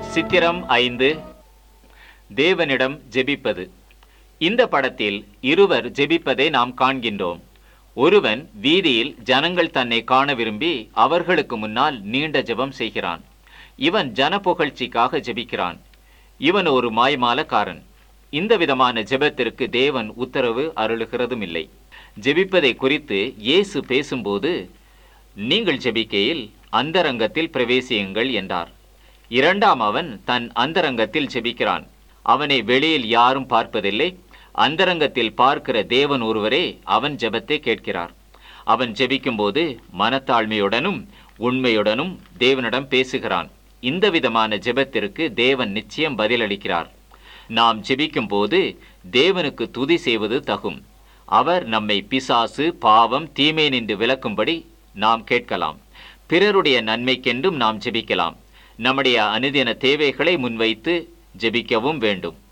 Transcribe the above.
சித்திரம் ஐந்து தேவனிடம் ஜெபிப்பது இந்த படத்தில் இருவர் ஜெபிப்பதை நாம் காண்கின்றோம் ஒருவன் வீதியில் ஜனங்கள் தன்னை காண விரும்பி அவர்களுக்கு முன்னால் நீண்ட ஜெபம் செய்கிறான் இவன் ஜன புகழ்ச்சிக்காக ஜெபிக்கிறான் இவன் ஒரு மாய்மாலக்காரன் இந்த விதமான ஜெபத்திற்கு தேவன் உத்தரவு அருளுகிறதும் இல்லை ஜெபிப்பதை குறித்து இயேசு பேசும்போது நீங்கள் ஜெபிக்கையில் அந்தரங்கத்தில் பிரவேசியுங்கள் என்றார் இரண்டாம் அவன் தன் அந்தரங்கத்தில் ஜெபிக்கிறான் அவனை வெளியில் யாரும் பார்ப்பதில்லை அந்தரங்கத்தில் பார்க்கிற தேவன் ஒருவரே அவன் ஜெபத்தை கேட்கிறார் அவன் ஜெபிக்கும்போது மனத்தாழ்மையுடனும் உண்மையுடனும் தேவனிடம் பேசுகிறான் இந்த விதமான ஜெபத்திற்கு தேவன் நிச்சயம் பதிலளிக்கிறார் நாம் ஜெபிக்கும் போது தேவனுக்கு துதி செய்வது தகும் அவர் நம்மை பிசாசு பாவம் தீமை நின்று விலக்கும்படி நாம் கேட்கலாம் பிறருடைய நன்மைக்கென்றும் நாம் ஜெபிக்கலாம் நம்முடைய அனுதின தேவைகளை முன்வைத்து ஜெபிக்கவும் வேண்டும்